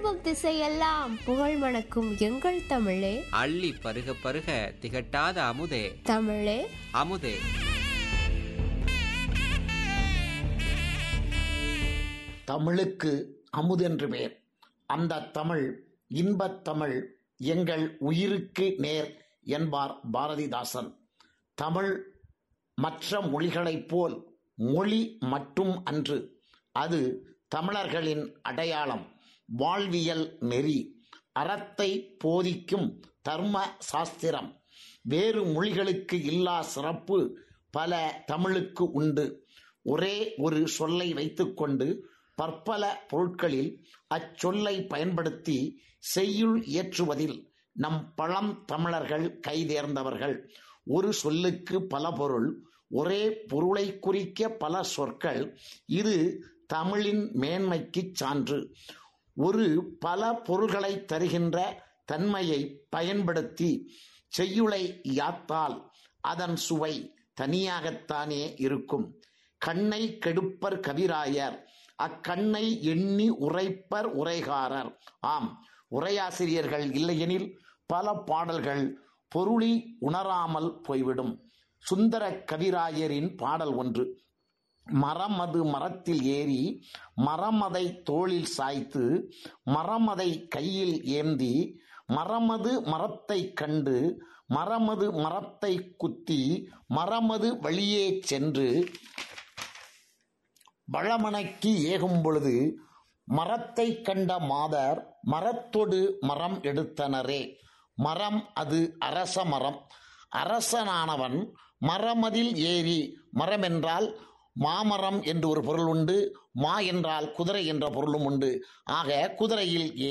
திரும்பும் திசையெல்லாம் புகழ் மணக்கும் எங்கள் தமிழே அள்ளி பருக பருக திகட்டாத அமுதே தமிழே அமுதே தமிழுக்கு அமுதென்று பேர் அந்த தமிழ் இன்பத் தமிழ் எங்கள் உயிருக்கு நேர் என்பார் பாரதிதாசன் தமிழ் மற்ற மொழிகளைப் போல் மொழி மட்டும் அன்று அது தமிழர்களின் அடையாளம் வாழ்வியல் நெறி அறத்தை போதிக்கும் தர்ம சாஸ்திரம் வேறு மொழிகளுக்கு இல்லா சிறப்பு பல தமிழுக்கு உண்டு ஒரே ஒரு சொல்லை வைத்துக்கொண்டு பற்பல பொருட்களில் அச்சொல்லை பயன்படுத்தி செய்யுள் இயற்றுவதில் நம் பழம் தமிழர்கள் கைதேர்ந்தவர்கள் ஒரு சொல்லுக்கு பல பொருள் ஒரே பொருளை குறிக்க பல சொற்கள் இது தமிழின் மேன்மைக்குச் சான்று ஒரு பல பொருள்களை தருகின்ற தன்மையை பயன்படுத்தி செய்யுளை யாத்தால் அதன் சுவை தனியாகத்தானே இருக்கும் கண்ணை கெடுப்பர் கவிராயர் அக்கண்ணை எண்ணி உரைப்பர் உரைகாரர் ஆம் உரையாசிரியர்கள் இல்லையெனில் பல பாடல்கள் பொருளி உணராமல் போய்விடும் சுந்தர கவிராயரின் பாடல் ஒன்று மரமது மரத்தில் ஏறி மரமதை தோளில் சாய்த்து மரமதை கையில் ஏந்தி மரமது மரத்தை கண்டு மரமது மரத்தை குத்தி மரமது வழியே சென்று வளமனைக்கு ஏகும் பொழுது மரத்தை கண்ட மாதர் மரத்தொடு மரம் எடுத்தனரே மரம் அது அரச மரம் அரசனானவன் மரமதில் ஏறி மரம் என்றால் மாமரம் என்று ஒரு பொருள் உண்டு மா என்றால் குதிரை என்ற பொருளும் உண்டு ஆக குதிரையில்